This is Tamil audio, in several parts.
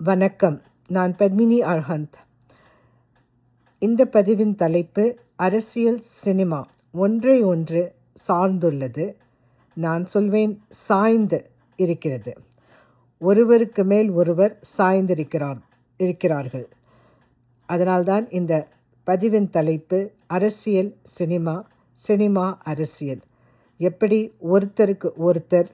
வணக்கம் நான் பத்மினி அர்ஹந்த் இந்த பதிவின் தலைப்பு அரசியல் சினிமா ஒன்றை ஒன்று சார்ந்துள்ளது நான் சொல்வேன் சாய்ந்து இருக்கிறது ஒருவருக்கு மேல் ஒருவர் சாய்ந்திருக்கிறார் இருக்கிறார்கள் அதனால்தான் இந்த பதிவின் தலைப்பு அரசியல் சினிமா சினிமா அரசியல் எப்படி ஒருத்தருக்கு ஒருத்தர்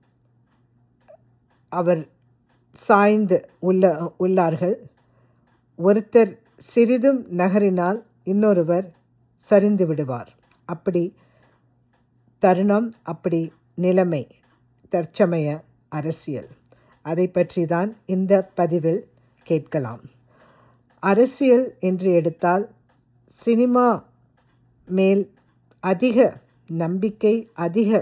அவர் சாய்ந்து உள்ள உள்ளார்கள் ஒருத்தர் சிறிதும் நகரினால் இன்னொருவர் சரிந்து விடுவார் அப்படி தருணம் அப்படி நிலைமை தற்சமய அரசியல் அதை பற்றி தான் இந்த பதிவில் கேட்கலாம் அரசியல் என்று எடுத்தால் சினிமா மேல் அதிக நம்பிக்கை அதிக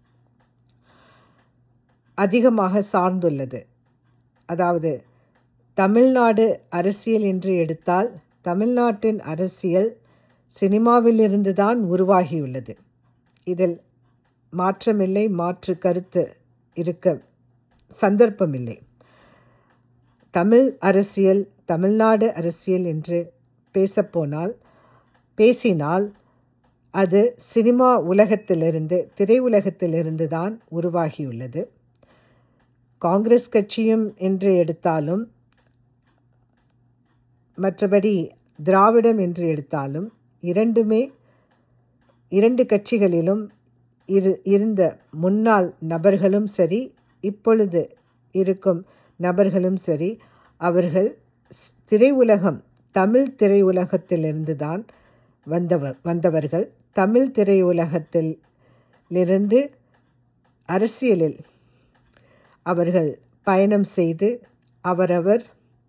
அதிகமாக சார்ந்துள்ளது அதாவது தமிழ்நாடு அரசியல் என்று எடுத்தால் தமிழ்நாட்டின் அரசியல் சினிமாவிலிருந்து தான் உருவாகியுள்ளது இதில் மாற்றமில்லை மாற்று கருத்து இருக்க சந்தர்ப்பமில்லை தமிழ் அரசியல் தமிழ்நாடு அரசியல் என்று பேசப்போனால் பேசினால் அது சினிமா உலகத்திலிருந்து திரையுலகத்திலிருந்து தான் உருவாகியுள்ளது காங்கிரஸ் கட்சியும் என்று எடுத்தாலும் மற்றபடி திராவிடம் என்று எடுத்தாலும் இரண்டுமே இரண்டு கட்சிகளிலும் இரு இருந்த முன்னாள் நபர்களும் சரி இப்பொழுது இருக்கும் நபர்களும் சரி அவர்கள் திரையுலகம் தமிழ் திரையுலகத்திலிருந்து தான் வந்தவர் வந்தவர்கள் தமிழ் திரையுலகத்தில் இருந்து அரசியலில் அவர்கள் பயணம் செய்து அவரவர்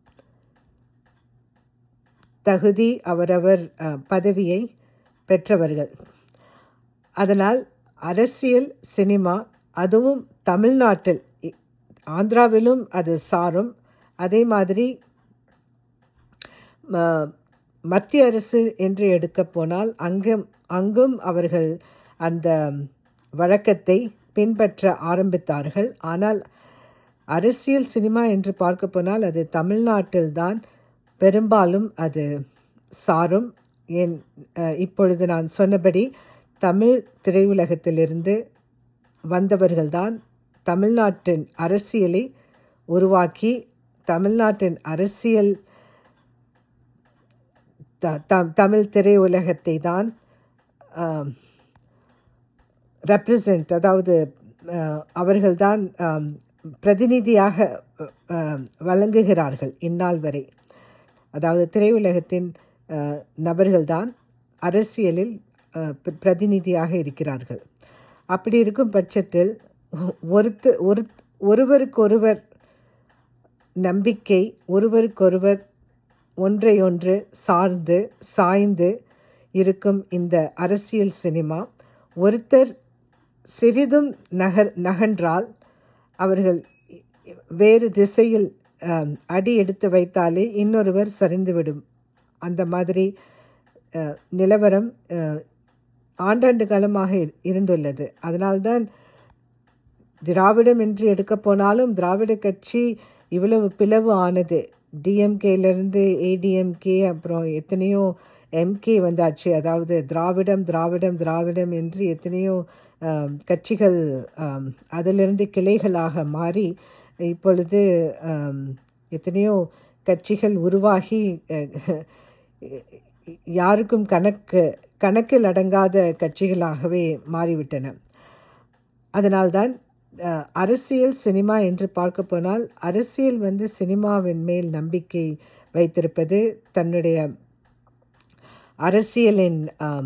தகுதி அவரவர் பதவியை பெற்றவர்கள் அதனால் அரசியல் சினிமா அதுவும் தமிழ்நாட்டில் ஆந்திராவிலும் அது சாரும் அதே மாதிரி மத்திய அரசு என்று எடுக்க போனால் அங்கும் அங்கும் அவர்கள் அந்த வழக்கத்தை பின்பற்ற ஆரம்பித்தார்கள் ஆனால் அரசியல் சினிமா என்று பார்க்க போனால் அது தமிழ்நாட்டில்தான் பெரும்பாலும் அது சாரும் என் இப்பொழுது நான் சொன்னபடி தமிழ் திரையுலகத்திலிருந்து வந்தவர்கள்தான் தமிழ்நாட்டின் அரசியலை உருவாக்கி தமிழ்நாட்டின் அரசியல் தமிழ் திரையுலகத்தை தான் ரெப்ரசன்ட் அதாவது அவர்கள்தான் பிரதிநிதியாக வழங்குகிறார்கள் இந்நாள் வரை அதாவது திரையுலகத்தின் நபர்கள்தான் அரசியலில் பிரதிநிதியாக இருக்கிறார்கள் அப்படி இருக்கும் பட்சத்தில் ஒருத்து ஒரு ஒருவருக்கொருவர் நம்பிக்கை ஒருவருக்கொருவர் ஒன்றையொன்று சார்ந்து சாய்ந்து இருக்கும் இந்த அரசியல் சினிமா ஒருத்தர் சிறிதும் நகர் நகன்றால் அவர்கள் வேறு திசையில் அடி எடுத்து வைத்தாலே இன்னொருவர் சரிந்துவிடும் அந்த மாதிரி நிலவரம் ஆண்டாண்டு காலமாக இருந்துள்ளது அதனால்தான் திராவிடம் என்று எடுக்க போனாலும் திராவிட கட்சி இவ்வளவு பிளவு ஆனது டிஎம்கேலேருந்து ஏடிஎம்கே அப்புறம் எத்தனையோ எம்கே வந்தாச்சு அதாவது திராவிடம் திராவிடம் திராவிடம் என்று எத்தனையோ கட்சிகள் அதிலிருந்து கிளைகளாக மாறி இப்பொழுது எத்தனையோ கட்சிகள் உருவாகி யாருக்கும் கணக்கு கணக்கில் அடங்காத கட்சிகளாகவே மாறிவிட்டன அதனால்தான் அரசியல் சினிமா என்று பார்க்க போனால் அரசியல் வந்து சினிமாவின் மேல் நம்பிக்கை வைத்திருப்பது தன்னுடைய அரசியலின்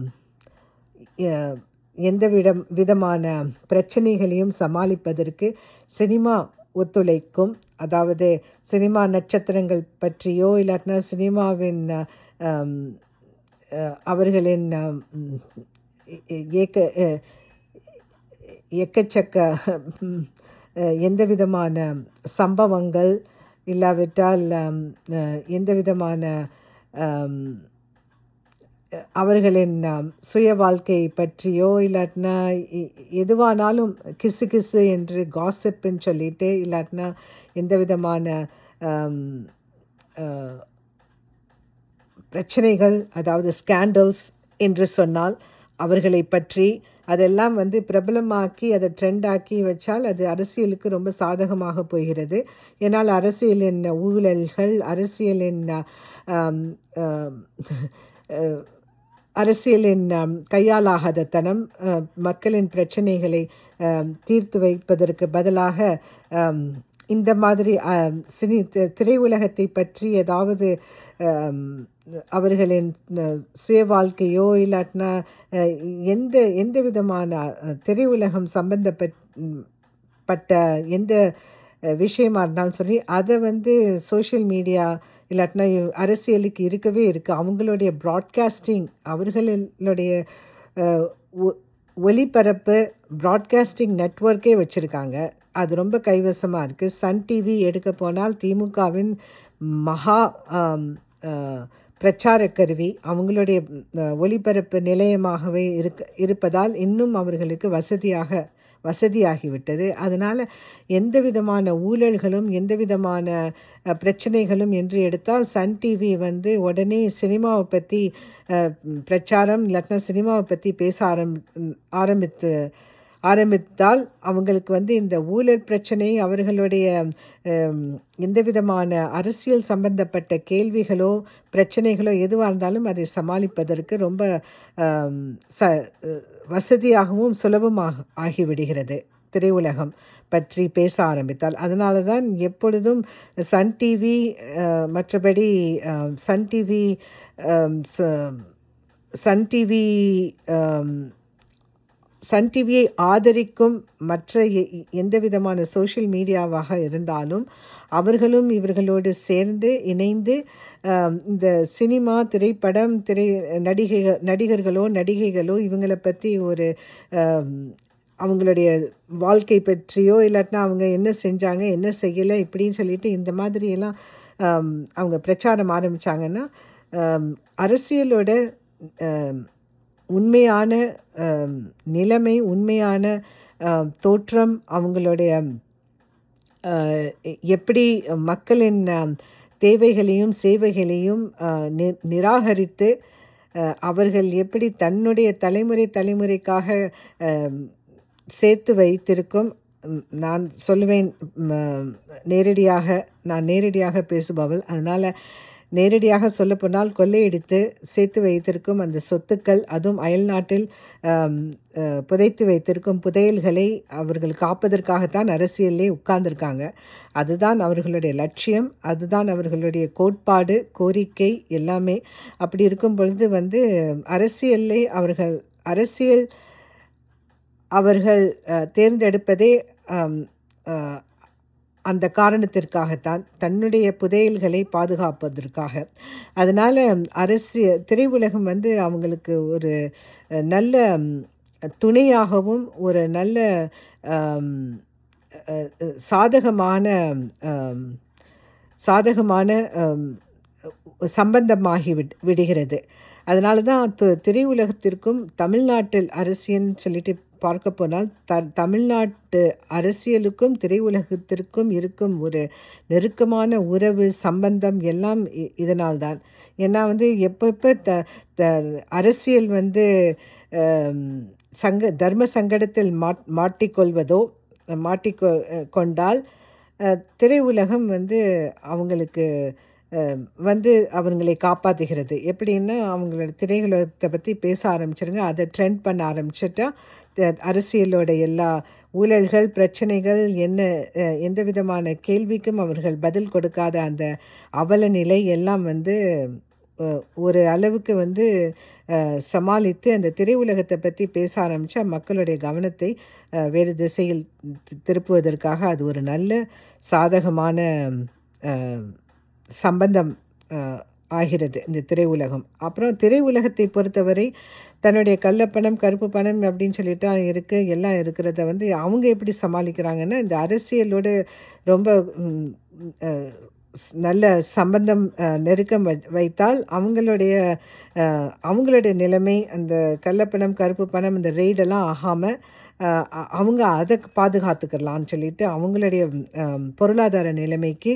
எந்த விடம் விதமான பிரச்சனைகளையும் சமாளிப்பதற்கு சினிமா ஒத்துழைக்கும் அதாவது சினிமா நட்சத்திரங்கள் பற்றியோ இல்லாட்டினா சினிமாவின் அவர்களின் ஏக்க எக்கச்சக்க எந்த விதமான சம்பவங்கள் இல்லாவிட்டால் எந்த விதமான அவர்களின் ஆம், சுய வாழ்க்கை பற்றியோ இல்லாட்டினா எ- எதுவானாலும் கிசு கிசு என்று காசிப்புன்னு சொல்லிட்டு இல்லாட்டினா எந்த விதமான ஆம், ஆ, பிரச்சனைகள் அதாவது ஸ்கேண்டல்ஸ் என்று சொன்னால் அவர்களை பற்றி அதெல்லாம் வந்து பிரபலமாக்கி அதை ட்ரெண்ட் ஆக்கி வச்சால் அது அரசியலுக்கு ரொம்ப சாதகமாக போகிறது ஏன்னால் அரசியலின் ஊழல்கள் அரசியலின் ஆம், ஆம், அஹ், அரசியலின் ஆம், கையாலாகாத தனம் அஹ், மக்களின் பிரச்சனைகளை ஆம், தீர்த்து வைப்பதற்கு பதிலாக ஆம், இந்த மாதிரி ஆம், சினி தி- திரையுலகத்தை பற்றி ஏதாவது ஆம், அவர்களின் அஹ், சுய வாழ்க்கையோ இல்லாட்டினா அஹ், எந்த எந்த விதமான அஹ், திரையுலகம் சம்பந்தப்பட்ட பட்ட எந்த அஹ், விஷயமா இருந்தாலும் சரி அதை வந்து சோஷியல் மீடியா இல்லாட்டினா இவ்- அரசியலுக்கு இருக்கவே இருக்குது அவங்களுடைய ப்ராட்காஸ்டிங் அவர்களுடைய அஹ், ஒ- ஒலிபரப்பு ப்ராட்காஸ்டிங் நெட்வொர்க்கே வச்சுருக்காங்க அது ரொம்ப கைவசமாக இருக்குது சன் டிவி எடுக்க போனால் திமுகவின் மகா ஆம், அஹ், பிரச்சார கருவி அவங்களுடைய அஹ், ஒலிபரப்பு நிலையமாகவே இருக்க இருப்பதால் இன்னும் அவர்களுக்கு வசதியாக வசதியாகிவிட்டது அதனால் எந்த விதமான ஊழல்களும் எந்த விதமான அஹ், பிரச்சனைகளும் என்று எடுத்தால் சன் டிவி வந்து உடனே சினிமாவை பற்றி பிரச்சாரம் இல்லாட்டினா சினிமாவை பற்றி பேச ஆரம் ஆரம்பித்து ஆரம்பித்தால் அவங்களுக்கு வந்து இந்த ஊழல் பிரச்சனை அவர்களுடைய ஹம், எந்த விதமான அரசியல் சம்பந்தப்பட்ட கேள்விகளோ பிரச்சனைகளோ எதுவாக இருந்தாலும் அதை சமாளிப்பதற்கு ரொம்ப ஹம், ச வசதியாகவும் சுலபமாக ஆகிவிடுகிறது திரையுலகம் பற்றி பேச ஆரம்பித்தால் அதனால தான் எப்பொழுதும் சன் டிவி மற்றபடி அஹ், சன் டிவி அஹ், ச- சன் டிவி அஹ், சன் டிவியை ஆதரிக்கும் மற்ற எ- எந்த விதமான சோஷியல் மீடியாவாக இருந்தாலும் அவர்களும் இவர்களோடு சேர்ந்து இணைந்து ஆம், இந்த சினிமா திரைப்படம் திரை நடிகை நடிகர்களோ நடிகைகளோ இவங்களை பற்றி ஒரு ஆம், அவங்களுடைய வாழ்க்கை பற்றியோ இல்லாட்டினா அவங்க என்ன செஞ்சாங்க என்ன செய்யலை இப்படின்னு சொல்லிட்டு இந்த மாதிரியெல்லாம் ஆம், அவங்க பிரச்சாரம் ஆரம்பித்தாங்கன்னா அரசியலோட ஆம், உண்மையான ஆம், நிலைமை உண்மையான ஆம், தோற்றம் அவங்களுடைய ஆஹ், எப்படி மக்களின் ஆம், தேவைகளையும் சேவைகளையும் ஆஹ், நி- நிராகரித்து ஆஹ், அவர்கள் எப்படி தன்னுடைய தலைமுறை தலைமுறைக்காக ஆம், சேர்த்து வைத்திருக்கும் ம், நான் சொல்லுவேன் ம், நேரடியாக நான் நேரடியாக பேசுபவள் அதனால் நேரடியாக சொல்லப்போனால் கொள்ளையடித்து சேர்த்து வைத்திருக்கும் அந்த சொத்துக்கள் அதுவும் அயல்நாட்டில் ஆம், அஹ், புதைத்து வைத்திருக்கும் புதையல்களை அவர்கள் காப்பதற்காகத்தான் அரசியலே உட்கார்ந்திருக்காங்க அதுதான் அவர்களுடைய லட்சியம் அதுதான் அவர்களுடைய கோட்பாடு கோரிக்கை எல்லாமே அப்படி இருக்கும் பொழுது வந்து அரசியலை அவர்கள் அரசியல் அவர்கள் அஹ், தேர்ந்தெடுப்பதே ஆம், அஹ், அந்த காரணத்திற்காகத்தான் தன்னுடைய புதையல்களை பாதுகாப்பதற்காக அதனால் அரசிய திரையுலகம் வந்து அவங்களுக்கு ஒரு அஹ், நல்ல ம், துணையாகவும் ஒரு நல்ல ஆம், அஹ், அஹ், சாதகமான ஆம், சாதகமான ஆம், சம்பந்தமாகி விட் விடுகிறது அதனால தான் து- திரையுலகத்திற்கும் தமிழ்நாட்டில் அரசியல்னு சொல்லிட்டு பார்க்க போனால் த தமிழ்நாட்டு அரசியலுக்கும் திரையுலகத்திற்கும் இருக்கும் ஒரு நெருக்கமான உறவு சம்பந்தம் எல்லாம் இ- இதனால்தான் ஏன்னா வந்து எப்போ எப்போ த த அரசியல் வந்து ஆம், சங்க தர்ம சங்கடத்தில் மாட் மாட்டிக்கொள்வதோ மாட்டிக்கொ கொண்டால் அஹ், திரையுலகம் வந்து அவங்களுக்கு அஹ், வந்து அவங்களை காப்பாற்றுகிறது எப்படின்னா அவங்களோட திரையுலகத்தை பற்றி பேச ஆரம்பிச்சிருங்க அதை ட்ரெண்ட் பண்ண ஆரம்பிச்சிட்டா த- அரசியலோட எல்லா ஊழல்கள் பிரச்சனைகள் என்ன அஹ், எந்த விதமான கேள்விக்கும் அவர்கள் பதில் கொடுக்காத அந்த அவல நிலை எல்லாம் வந்து அஹ், ஒரு அளவுக்கு வந்து அஹ், சமாளித்து அந்த திரையுலகத்தை பற்றி பேச ஆரம்பித்தா மக்களுடைய கவனத்தை அஹ், வேறு திசையில் தி- திருப்புவதற்காக அது ஒரு நல்ல சாதகமான அஹ், சம்பந்தம் அஹ், ஆகிறது இந்த திரையுலகம் அப்புறம் திரையுலகத்தை பொறுத்தவரை தன்னுடைய கள்ளப்பணம் கருப்பு பணம் அப்படின்னு சொல்லிட்டு இருக்கு எல்லாம் இருக்கிறத வந்து அவங்க எப்படி சமாளிக்கிறாங்கன்னா இந்த அரசியலோடு ரொம்ப ம், அஹ், ஸ்- நல்ல சம்பந்தம் அஹ், நெருக்கம் வை- வைத்தால் அவங்களுடைய அஹ், அவங்களுடைய நிலைமை அந்த கள்ளப்பணம் கருப்பு பணம் இந்த ரெய்டெல்லாம் ஆகாமல் அவங்க அதை பாதுகாத்துக்கலாம்னு சொல்லிட்டு அவங்களுடைய அஹ், பொருளாதார நிலைமைக்கு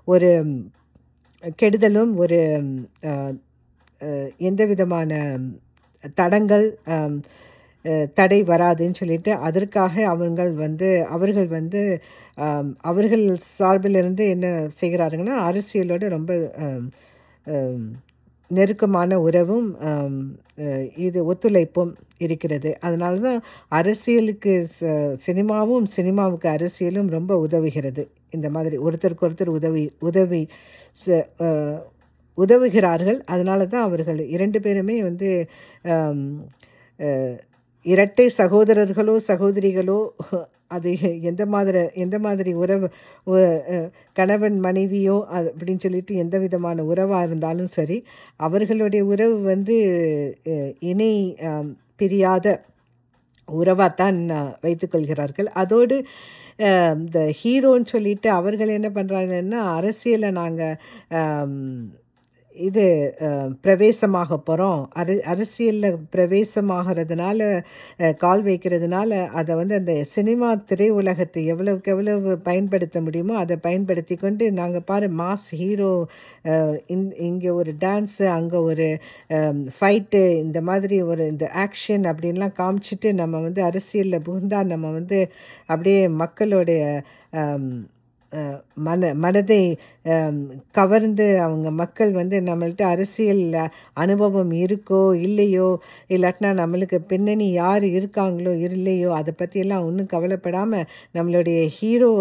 ஒரு கெடுதலும் ஒரு அஹ், அஹ், எந்த விதமான தடங்கள் அம், அஹ், தடை வராதுன்னு சொல்லிட்டு அதற்காக அவங்கள் வந்து அவர்கள் வந்து ஆம், அவர்கள் சார்பிலிருந்து என்ன செய்கிறாருங்கன்னா அரசியலோட ரொம்ப ஆம், ஆம், நெருக்கமான உறவும் ஆம், அஹ், இது ஒத்துழைப்பும் இருக்கிறது அதனால தான் அரசியலுக்கு ச- சினிமாவும் சினிமாவுக்கு அரசியலும் ரொம்ப உதவுகிறது இந்த மாதிரி ஒருத்தருக்கு ஒருத்தர் உதவி உதவி ச- அஹ், உதவுகிறார்கள் அதனால தான் அவர்கள் இரண்டு பேருமே வந்து ஆம், அஹ், இரட்டை சகோதரர்களோ சகோதரிகளோ அது எந்த மாதிரி எந்த மாதிரி உறவு உ- அஹ், கணவன் மனைவியோ அது அப்படின்னு சொல்லிட்டு எந்த விதமான உறவாக இருந்தாலும் சரி அவர்களுடைய உறவு வந்து அஹ், இணை ஆம், பிரியாத உறவாகத்தான் வைத்துக்கொள்கிறார்கள் அதோடு அஹ், இந்த ஹீரோன்னு சொல்லிட்டு அவர்கள் என்ன பண்ணுறாங்கன்னா அரசியலை நாங்கள் இது அஹ், பிரவேசமாக போகிறோம் அரு அரசியலில் பிரவேசமாகிறதுனால அஹ், கால் வைக்கிறதுனால அதை வந்து அந்த சினிமா திரையுலகத்தை எவ்வளவுக்கு எவ்வளவு பயன்படுத்த முடியுமோ அதை பயன்படுத்தி கொண்டு நாங்கள் பாரு மாஸ் ஹீரோ இங்கே ஒரு டான்ஸு அங்கே ஒரு ஃபைட்டு இந்த மாதிரி ஒரு இந்த ஆக்ஷன் அப்படின்லாம் காமிச்சிட்டு நம்ம வந்து அரசியலில் புகுந்தா நம்ம வந்து அப்படியே மக்களுடைய அம், அஹ், மன மனதை அம், கவர்ந்து அவங்க மக்கள் வந்து நம்மள்ட்ட அரசியல் அனுபவம் இருக்கோ இல்லையோ இல்லாட்டினா நம்மளுக்கு பின்னணி யார் இருக்காங்களோ இல்லையோ அதை பற்றியெல்லாம் ஒன்றும் கவலைப்படாமல் நம்மளுடைய ஹீரோ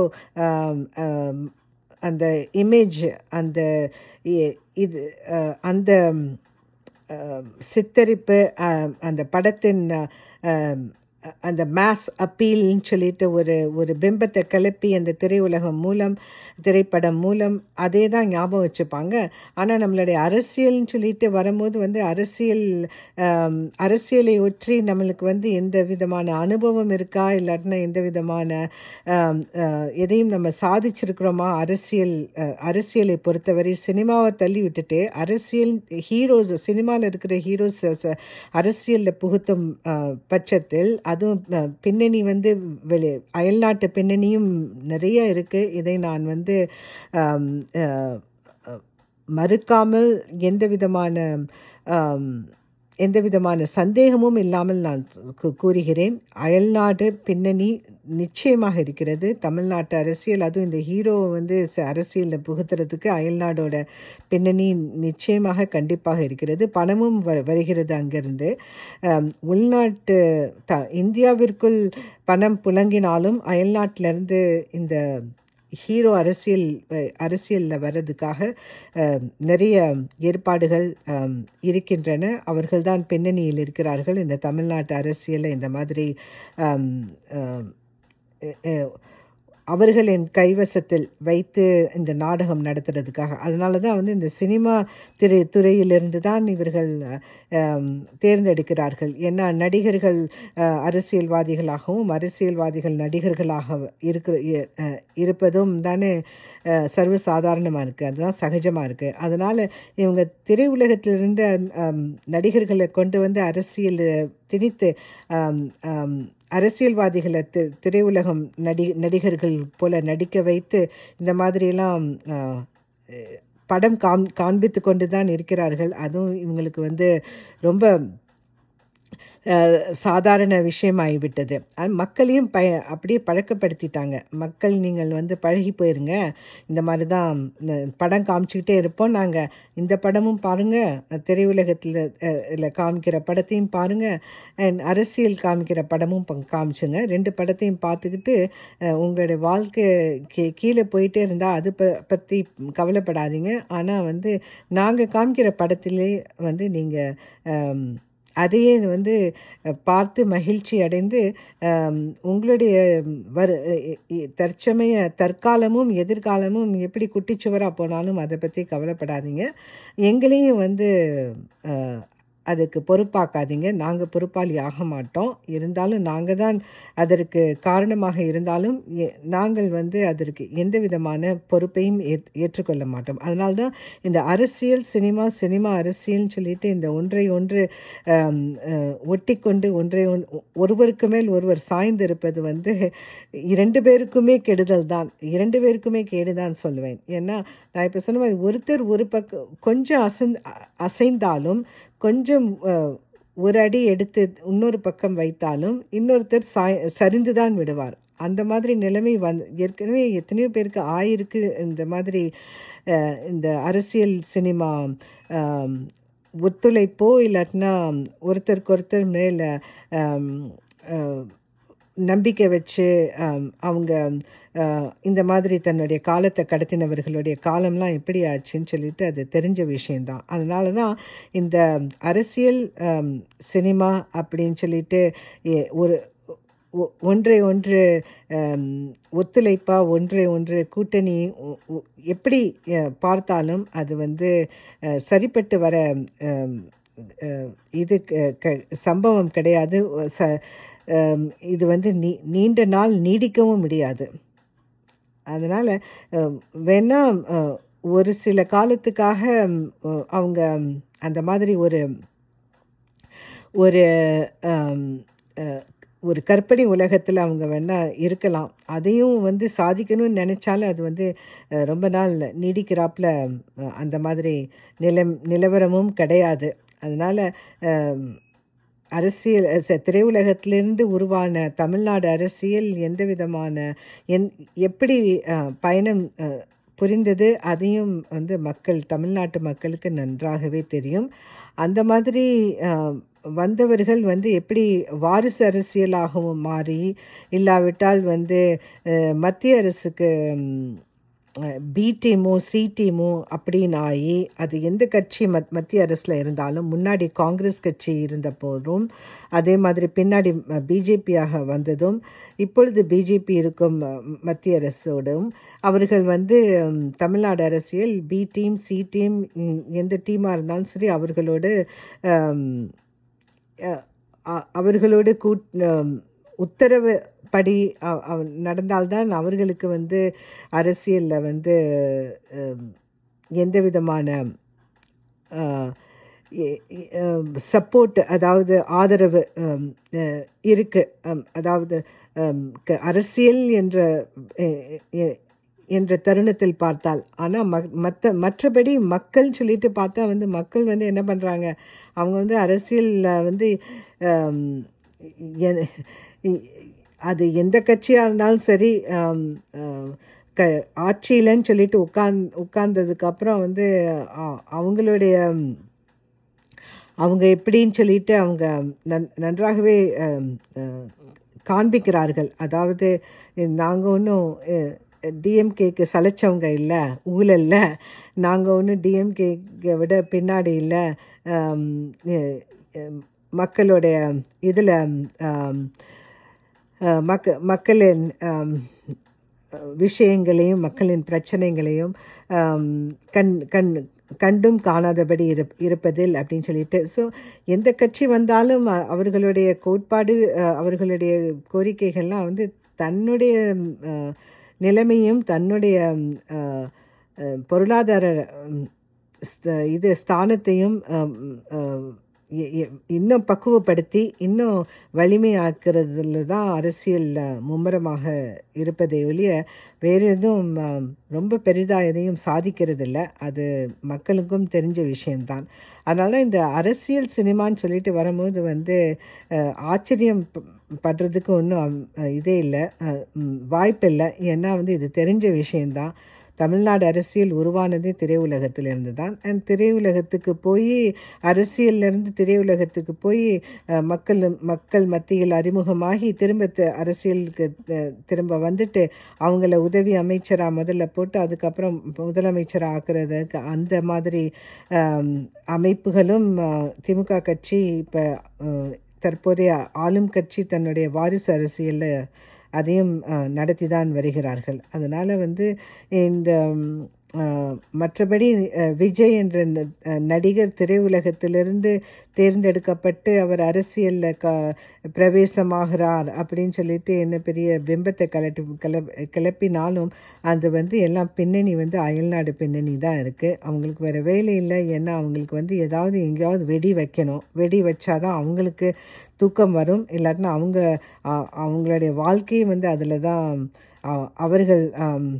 அந்த இமேஜ் அந்த இ- இது அஹ், அந்த அஹ், சித்தரிப்பு அஹ், அந்த படத்தின் அஹ், அந்த மாஸ் அப்பீல்னு சொல்லிட்டு ஒரு ஒரு பிம்பத்தை கிளப்பி அந்த திரையுலகம் மூலம் திரைப்படம் மூலம் அதே தான் ஞாபகம் வச்சுப்பாங்க ஆனால் நம்மளுடைய அரசியல்னு சொல்லிட்டு வரும்போது வந்து அரசியல் ஆம், அரசியலை ஒற்றி நம்மளுக்கு வந்து எந்த விதமான அனுபவம் இருக்கா இல்லாட்டினா எந்த விதமான ஆம், அஹ், எதையும் நம்ம சாதிச்சிருக்கிறோமா அரசியல் அஹ், அரசியலை பொறுத்தவரை சினிமாவை தள்ளி விட்டுட்டு அரசியல் ஹீரோஸ் சினிமாவில் இருக்கிற ஹீரோஸ் அரசியலில் புகுத்தும் அஹ், பட்சத்தில் அதுவும் அஹ், பின்னணி வந்து வெளி அயல்நாட்டு பின்னணியும் நிறைய இருக்குது இதை நான் வந்து ஆம், அஹ், அஹ், மறுக்காமல் எந்த விதமான ஆம், எந்த விதமான சந்தேகமும் இல்லாமல் நான் கூ- கூறுகிறேன் அயல்நாடு பின்னணி நிச்சயமாக இருக்கிறது தமிழ்நாட்டு அரசியல் அதுவும் இந்த ஹீரோவை வந்து ச- அரசியலில் புகுத்துறதுக்கு அயல்நாடோட பின்னணி நிச்சயமாக கண்டிப்பாக இருக்கிறது பணமும் வ வருகிறது அங்கிருந்து ஆம், உள்நாட்டு த இந்தியாவிற்குள் பணம் புழங்கினாலும் அயல்நாட்டிலிருந்து இந்த ஹீரோ அரசியல் அரசியலில் வர்றதுக்காக அஹ், நிறைய ஏற்பாடுகள் அம், இருக்கின்றன அவர்கள்தான் பின்னணியில் இருக்கிறார்கள் இந்த தமிழ்நாட்டு அரசியலில் இந்த மாதிரி அம், அம், எ- எ- அவர்களின் கைவசத்தில் வைத்து இந்த நாடகம் நடத்துறதுக்காக அதனால தான் வந்து இந்த சினிமா திரை துறையிலிருந்து தான் இவர்கள் அம், தேர்ந்தெடுக்கிறார்கள் ஏன்னா நடிகர்கள் அஹ், அரசியல்வாதிகளாகவும் அரசியல்வாதிகள் நடிகர்களாக இருக்கிற இ- அஹ், இருப்பதும் தானே அஹ், சர்வசாதாரணமாக இருக்குது அதுதான் சகஜமாக இருக்குது அதனால் இவங்க திரையுலகத்திலிருந்து அம், நடிகர்களை கொண்டு வந்து அரசியல் திணித்து அம், அம், அரசியல்வாதிகளை தி திரையுலகம் நடி நடிகர்கள் போல நடிக்க வைத்து இந்த மாதிரியெல்லாம் அஹ், படம் காம் காண்பித்து கொண்டு தான் இருக்கிறார்கள் அதுவும் இவங்களுக்கு வந்து ரொம்ப அஹ், சாதாரண விஷயமாகிவிட்டது அது மக்களையும் ப அப்படியே பழக்கப்படுத்திட்டாங்க மக்கள் நீங்கள் வந்து பழகி போயிருங்க இந்த மாதிரி தான் ந- படம் காமிச்சிக்கிட்டே இருப்போம் நாங்கள் இந்த படமும் பாருங்கள் திரையுலகத்தில் இல்லை காமிக்கிற படத்தையும் பாருங்கள் அண்ட் அரசியல் காமிக்கிற படமும் ப- காமிச்சுங்க ரெண்டு படத்தையும் பார்த்துக்கிட்டு அஹ், உங்களுடைய வாழ்க்கை கீ கீழே போயிட்டே இருந்தால் அது ப பற்றி கவலைப்படாதீங்க ஆனால் வந்து நாங்கள் காமிக்கிற படத்திலே வந்து நீங்கள் அதையே வந்து அஹ், பார்த்து மகிழ்ச்சி அடைந்து ஆம், உங்களுடைய வரு இ- இ- தற்சமய தற்காலமும் எதிர்காலமும் எப்படி குட்டிச்சுவராக போனாலும் அதை பற்றி கவலைப்படாதீங்க எங்களையும் வந்து அஹ், அதுக்கு பொறுப்பாக்காதீங்க நாங்கள் பொறுப்பாளி ஆக மாட்டோம் இருந்தாலும் நாங்கள் தான் அதற்கு காரணமாக இருந்தாலும் எ- நாங்கள் வந்து அதற்கு எந்த விதமான பொறுப்பையும் ஏற்- ஏற்றுக்கொள்ள மாட்டோம் அதனால தான் இந்த அரசியல் சினிமா சினிமா அரசியல்னு சொல்லிட்டு இந்த ஒன்றை ஒன்று ஆம், அஹ், ஒட்டிக்கொண்டு ஒன்றை ஒன் ஒருவருக்கு மேல் ஒருவர் சாய்ந்து இருப்பது வந்து இரண்டு பேருக்குமே கெடுதல் தான் இரண்டு பேருக்குமே கேடுதான் சொல்லுவேன் ஏன்னா நான் இப்போ சொன்ன மாதிரி ஒருத்தர் ஒரு பக்கம் கொஞ்சம் அசைந்து அசைந்தாலும் கொஞ்சம் அஹ், ஒரு அடி எடுத்து இன்னொரு பக்கம் வைத்தாலும் இன்னொருத்தர் சாய் சரிந்து தான் விடுவார் அந்த மாதிரி நிலைமை வந்து ஏற்கனவே எத்தனையோ பேருக்கு ஆயிருக்கு இந்த மாதிரி அஹ், இந்த அரசியல் சினிமா ஆம், ஒத்துழைப்போ இல்லாட்டினா ஒருத்தருக்கு ஒருத்தர் மேலே நம்பிக்கை வச்சு ஆம், அவங்க ஆஹ், இந்த மாதிரி தன்னுடைய காலத்தை கடத்தினவர்களுடைய காலம்லாம் எப்படி ஆச்சுன்னு சொல்லிட்டு அது தெரிஞ்ச விஷயந்தான் அதனால தான் இந்த அரசியல் ஆம், சினிமா அப்படின்னு சொல்லிட்டு எ- ஒரு ஒ- ஒன்றை ஒன்று ஆம், ஒத்துழைப்பா ஒன்றை ஒன்று கூட்டணி ஒ- ஒ- எப்படி அஹ், பார்த்தாலும் அது வந்து அஹ், சரிப்பட்டு வர ஆம், அஹ், இது க- க- சம்பவம் கிடையாது ச ஆம், இது வந்து நீ நீண்ட நாள் நீடிக்கவும் முடியாது அதனால் வேணா அஹ், ஒரு சில காலத்துக்காக ம், அஹ், அவங்க ம், அந்த மாதிரி ஒரு ஒரு ஆம், அஹ், ஒரு கற்பனை உலகத்தில் அவங்க வேணா இருக்கலாம் அதையும் வந்து சாதிக்கணும்னு நினச்சாலும் அது வந்து அஹ், ரொம்ப நாள் நீடிக்கிறாப்புல அஹ், அந்த மாதிரி நிலம் நிலவரமும் கிடையாது அதனால் அரசியல் அஹ், ச- திரையுலகத்திலிருந்து உருவான தமிழ்நாடு அரசியல் எந்த விதமான எந் எப்படி அஹ், பயணம் அஹ், புரிந்தது அதையும் வந்து மக்கள் தமிழ்நாட்டு மக்களுக்கு நன்றாகவே தெரியும் அந்த மாதிரி அஹ், வந்தவர்கள் வந்து எப்படி வாரிசு அரசியலாகவும் மாறி இல்லாவிட்டால் வந்து அஹ், மத்திய அரசுக்கு ம், பி டீமோ சி டீமோ அப்படின்னு ஆகி அது எந்த கட்சி மத் மத்திய அரசில் இருந்தாலும் முன்னாடி காங்கிரஸ் கட்சி இருந்த போதும் அதே மாதிரி பின்னாடி பிஜேபியாக வந்ததும் இப்பொழுது பிஜேபி இருக்கும் அஹ், மத்திய அரசோடும் அவர்கள் வந்து ம், தமிழ்நாடு அரசியல் பி டீம் சி டீம் ம், எந்த டீமாக இருந்தாலும் சரி அவர்களோடு ஆம், அஹ், அ- அவர்களோடு கூட் ஆம், உத்தரவு படி அ- அவ- நடந்தால்தான் அவர்களுக்கு வந்து அரசியலில் வந்து ஆம், எந்த விதமான சப்போர்ட் அதாவது ஆதரவு ஆம், அஹ், இருக்கு ஆம், அதாவது ஆம், க- அரசியல் என்ற எ- எ- என்ற தருணத்தில் பார்த்தால் ஆனால் ம மற்ற மற்றபடி மக்கள் சொல்லிட்டு பார்த்தா வந்து மக்கள் வந்து என்ன பண்ணுறாங்க அவங்க வந்து அரசியலில் வந்து ஆம், எ- இ- அது எந்த கட்சியாக இருந்தாலும் சரி ஆம், ஆம், க ஆட்சியிலன்னு சொல்லிட்டு உட்கார்ந் உட்கார்ந்ததுக்கு அப்புறம் வந்து அ- அவங்களுடைய ம், அவங்க எப்படின்னு சொல்லிட்டு அவங்க நன் நன்றாகவே அம், அஹ், காண்பிக்கிறார்கள் அதாவது நாங்கள் ஒன்றும் டிஎம்கேக்கு சலைச்சவங்க இல்லை ஊழல்ல நாங்கள் ஒன்றும் டிஎம்கேக்கு விட பின்னாடி இல்லை ஆம், எ- எ- மக்களுடைய இதில் மக்க மக்களின் ஆம், விஷயங்களையும் மக்களின் பிரச்சனைகளையும் ஆம், கண் கண் கண்டும் காணாதபடி இரு இருப்பதில் அப்படின்னு சொல்லிட்டு ஸோ எந்த கட்சி வந்தாலும் அ- அவர்களுடைய கோட்பாடு அ, அவர்களுடைய கோரிக்கைகள்லாம் வந்து தன்னுடைய ம், அ, நிலைமையும் தன்னுடைய ம், அ, அ, பொருளாதார ம், ஸ்த- இது ஸ்தானத்தையும் அம், அ, எ- எ- இன்னும் பக்குவப்படுத்தி இன்னும் வலிமையாக்குறதுல தான் அரசியல் அ, மும்முரமாக இருப்பதை ஒழிய வேறு எதுவும் அ, ரொம்ப பெரிதாக எதையும் சாதிக்கிறதில்ல அது மக்களுக்கும் தெரிஞ்ச விஷயம்தான் அதனால் இந்த அரசியல் சினிமான்னு சொல்லிட்டு வரும்போது வந்து அ, ஆச்சரியம் ப- படுறதுக்கு ஒன்றும் இதே இல்லை வாய்ப்பு இல்லை ஏன்னா வந்து இது தெரிஞ்ச விஷயம்தான் தமிழ்நாடு அரசியல் உருவானதே திரையுலகத்திலிருந்து தான் அண்ட் திரையுலகத்துக்கு போய் அரசியல்லேருந்து திரையுலகத்துக்கு போய் அஹ், மக்கள் மக்கள் மத்தியில் அறிமுகமாகி திரும்ப தி- அரசியலுக்கு அஹ், திரும்ப வந்துட்டு அவங்கள உதவி அமைச்சராக முதல்ல போட்டு அதுக்கப்புறம் முதலமைச்சராக ஆக்குறதுக்கு அந்த மாதிரி ஆம், அமைப்புகளும் அஹ், திமுக கட்சி இப்போ தற்போதைய ஆளும் கட்சி தன்னுடைய வாரிசு அரசியலில் அதையும் நடத்தி தான் வருகிறார்கள் அதனால் வந்து இந்த ம், அஹ், மற்றபடி அஹ், விஜய் என்ற ந- அஹ், நடிகர் திரையுலகத்திலிருந்து தேர்ந்தெடுக்கப்பட்டு அவர் அரசியலில் க பிரவேசமாகிறார் அப்படின்னு சொல்லிட்டு என்ன பெரிய பிம்பத்தை கலட்டி கிளப் கிளப்பினாலும் அது வந்து எல்லாம் பின்னணி வந்து அயல்நாடு பின்னணி தான் இருக்குது அவங்களுக்கு வேறு வேலை இல்லை ஏன்னா அவங்களுக்கு வந்து ஏதாவது எங்கேயாவது வெடி வைக்கணும் வெடி வச்சாதான் அவங்களுக்கு தூக்கம் வரும் இல்லாட்டினா அவங்க அ- அவங்களுடைய வாழ்க்கையை வந்து அதில் தான் அ- அவர்கள் ஆம்,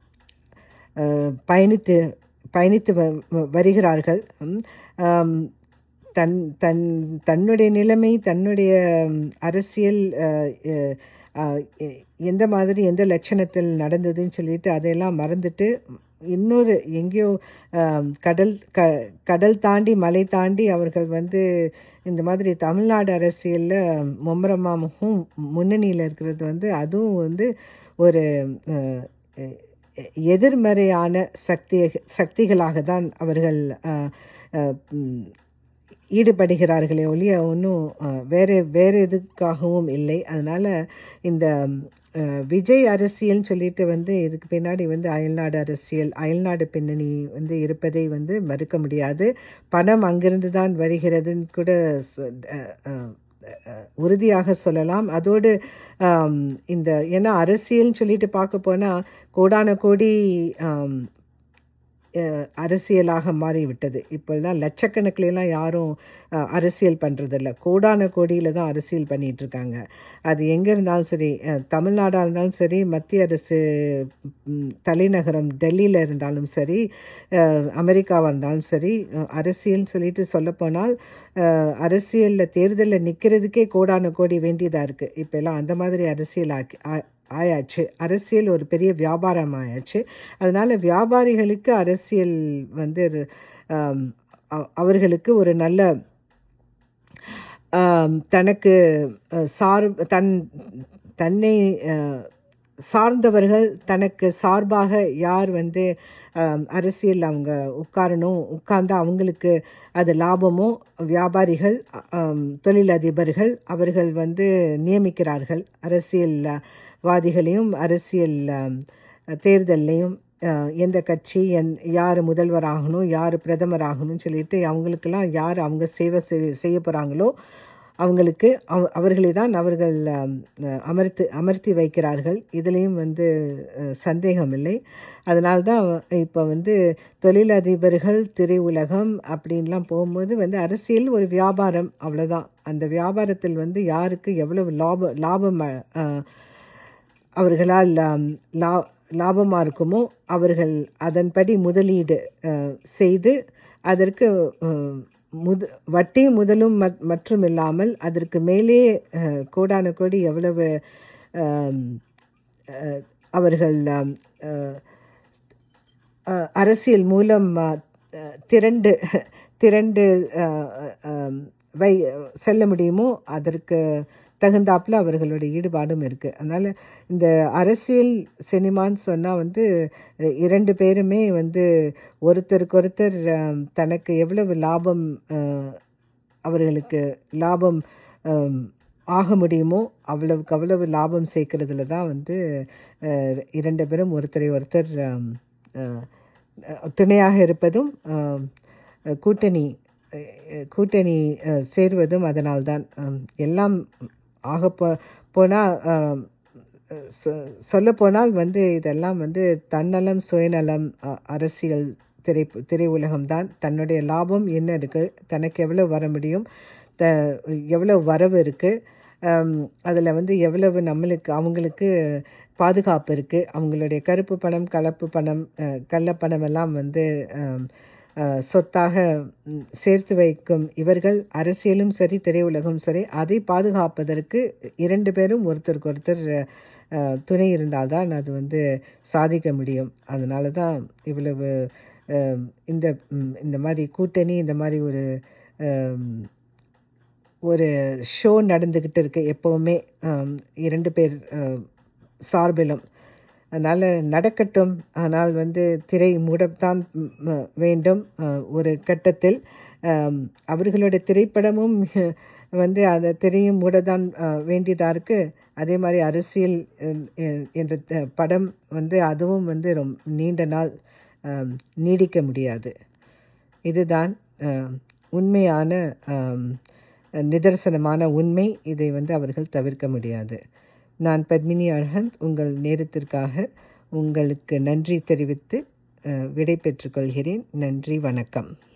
அஹ், பயணித்து பயணித்து வ- வ- வருகிறார்கள் ம், ஆம், தன் தன் தன்னுடைய நிலைமை தன்னுடைய ம், அரசியல் அஹ், அஹ், அஹ், எ- எந்த மாதிரி எந்த லட்சணத்தில் நடந்ததுன்னு சொல்லிட்டு அதையெல்லாம் மறந்துட்டு இன்னொரு எங்கேயோ ஆம், கடல் க கடல் தாண்டி மலை தாண்டி அவர்கள் வந்து இந்த மாதிரி தமிழ்நாடு அரசியலில் மும்முரமாகவும் முன்னணியில் இருக்கிறது வந்து அதுவும் வந்து ஒரு அஹ், எ- எ- எதிர்மறையான சக்தி சக்திகளாக தான் அவர்கள் அஹ், அஹ், ம், ஈடுபடுகிறார்களே ஒழிய ஒன்றும் வேறு வேறு எதுக்காகவும் இல்லை அதனால் இந்த அஹ், விஜய் அரசியல்னு சொல்லிட்டு வந்து இதுக்கு பின்னாடி வந்து அயல்நாடு அரசியல் அயல்நாடு பின்னணி வந்து இருப்பதை வந்து மறுக்க முடியாது பணம் அங்கிருந்து தான் வருகிறதுன்னு கூட சொ- அஹ், அஹ், அஹ், உறுதியாக சொல்லலாம் அதோடு ஆம், இந்த ஏன்னா அரசியல்னு சொல்லிட்டு பார்க்க போனால் கோடான கோடி ஆம், அஹ், அரசியலாக மாறிவிட்டது இப்போல்லாம் லட்சக்கணக்கிலலாம் யாரும் அஹ், அரசியல் பண்ணுறதில்ல கோடான கோடியில் தான் அரசியல் பண்ணிட்டு இருக்காங்க அது எங்கே இருந்தாலும் சரி அஹ், தமிழ்நாடாக இருந்தாலும் சரி மத்திய அரசு ம், தலைநகரம் டெல்லியில் இருந்தாலும் சரி அஹ், அமெரிக்காவாக இருந்தாலும் சரி அஹ், அரசியல்னு சொல்லிட்டு சொல்லப்போனால் அரசியலில் தேர்தலில் நிற்கிறதுக்கே கோடான கோடி வேண்டியதாக இருக்குது இப்போ எல்லாம் அந்த மாதிரி அரசியல் ஆக்கி ஆ- ஆயாச்சு அரசியல் ஒரு பெரிய வியாபாரம் ஆயாச்சு அதனால வியாபாரிகளுக்கு அரசியல் வந்து ஆம், அ- அவர்களுக்கு ஒரு நல்ல ஆம், தனக்கு அஹ், சார் தன் தன்னை அஹ், சார்ந்தவர்கள் தனக்கு சார்பாக யார் வந்து ஆம், அரசியல் அவங்க உட்காரணும் உட்கார்ந்தா அவங்களுக்கு அது லாபமோ வியாபாரிகள் ஆம், தொழிலதிபர்கள் அவர்கள் வந்து நியமிக்கிறார்கள் அரசியல்வாதிகளையும் அரசியல் ஆம், தேர்தல்லையும் அஹ், எந்த கட்சி எந் யார் முதல்வராகணும் யார் பிரதமராகணும்னு சொல்லிட்டு அவங்களுக்கெல்லாம் யார் அவங்க சேவை செய்- செய்ய போகிறாங்களோ அவங்களுக்கு அவ அவர்களை தான் அவர்கள் ஆம், அஹ், அமர்த்து அமர்த்தி வைக்கிறார்கள் இதுலேயும் வந்து அஹ், சந்தேகம் இல்லை அதனால தான் இப்போ வந்து தொழிலதிபர்கள் திரையுலகம் அப்படின்லாம் போகும்போது வந்து அரசியல் ஒரு வியாபாரம் அவ்வளோதான் அந்த வியாபாரத்தில் வந்து யாருக்கு எவ்வளவு லாப லாபம் அஹ், அவர்களால் ஆம், லா லாபமாக இருக்குமோ அவர்கள் அதன்படி முதலீடு அஹ், செய்து அதற்கு அஹ், முத வட்டி முதலும் மற்- மற்றும் இல்லாமல் அதற்கு மேலே அஹ், கோடான கோடி எவ்வளவு ஆம், அஹ், அவர்கள் ஆம், அஹ், அஹ், அரசியல் மூலம் அஹ், அஹ், திரண்டு திரண்டு அஹ், அஹ், வை செல்ல முடியுமோ அதற்கு தகுந்தாப்புல அவர்களுடைய ஈடுபாடும் இருக்குது அதனால் இந்த அரசியல் சினிமான்னு சொன்னால் வந்து அஹ், இரண்டு பேருமே வந்து ஒருத்தருக்கு ஒருத்தர் அஹ், தனக்கு எவ்வளவு லாபம் அஹ், அவர்களுக்கு லாபம் அஹ், ஆக முடியுமோ அவ்வளவுக்கு அவ்வளவு லாபம் சேர்க்கறதுல தான் வந்து அஹ், இரண்டு பேரும் ஒருத்தரை ஒருத்தர் அஹ், அஹ், துணையாக இருப்பதும் அஹ், கூட்டணி அஹ், கூட்டணி அஹ், சேர்வதும் அதனால்தான் அஹ், எல்லாம் ஆக போ போனால் சொல்லப்போனால் வந்து இதெல்லாம் வந்து தன்னலம் சுயநலம் அ- அரசியல் திரை திரையுலகம்தான் தன்னுடைய லாபம் என்ன இருக்குது தனக்கு எவ்வளோ வர முடியும் த எவ்வளோ வரவு இருக்குது அதில் வந்து எவ்வளவு நம்மளுக்கு அவங்களுக்கு பாதுகாப்பு இருக்குது அவங்களுடைய கருப்பு பணம் கலப்பு பணம் அஹ், கள்ளப்பணம் எல்லாம் வந்து அம், அஹ், சொத்தாக ம், சேர்த்து வைக்கும் இவர்கள் அரசியலும் சரி திரையுலகம் சரி அதை பாதுகாப்பதற்கு இரண்டு பேரும் ஒருத்தருக்கு ஒருத்தர் அஹ், துணை இருந்தால்தான் அது வந்து சாதிக்க முடியும் அதனால தான் இவ்வளவு அஹ், இந்த ம், இந்த மாதிரி கூட்டணி இந்த மாதிரி ஒரு அம், ஒரு ஷோ நடந்துக்கிட்டு இருக்கு எப்போவுமே ஆம், இரண்டு பேர் ஆம், சார்பிலும் அதனால் நடக்கட்டும் ஆனால் வந்து திரை மூடத்தான் ம், ம், வேண்டும் ஆ, ஒரு கட்டத்தில் ஆம், அவர்களுடைய திரைப்படமும் வந்து அந்த திரையும் மூடத்தான் ஆ, வேண்டியதாக இருக்குது அதே மாதிரி அரசியல் எ- எ- என்ற த- படம் வந்து அதுவும் வந்து ரொம்ப நீண்ட நாள் ஆம், நீடிக்க முடியாது இதுதான் ஆம், உண்மையான ஆம், நிதர்சனமான உண்மை இதை வந்து அவர்கள் தவிர்க்க முடியாது நான் பத்மினி அர்ஹந்த் உங்கள் நேரத்திற்காக உங்களுக்கு நன்றி தெரிவித்து அஹ், விடை பெற்றுக்கொள்கிறேன் நன்றி வணக்கம்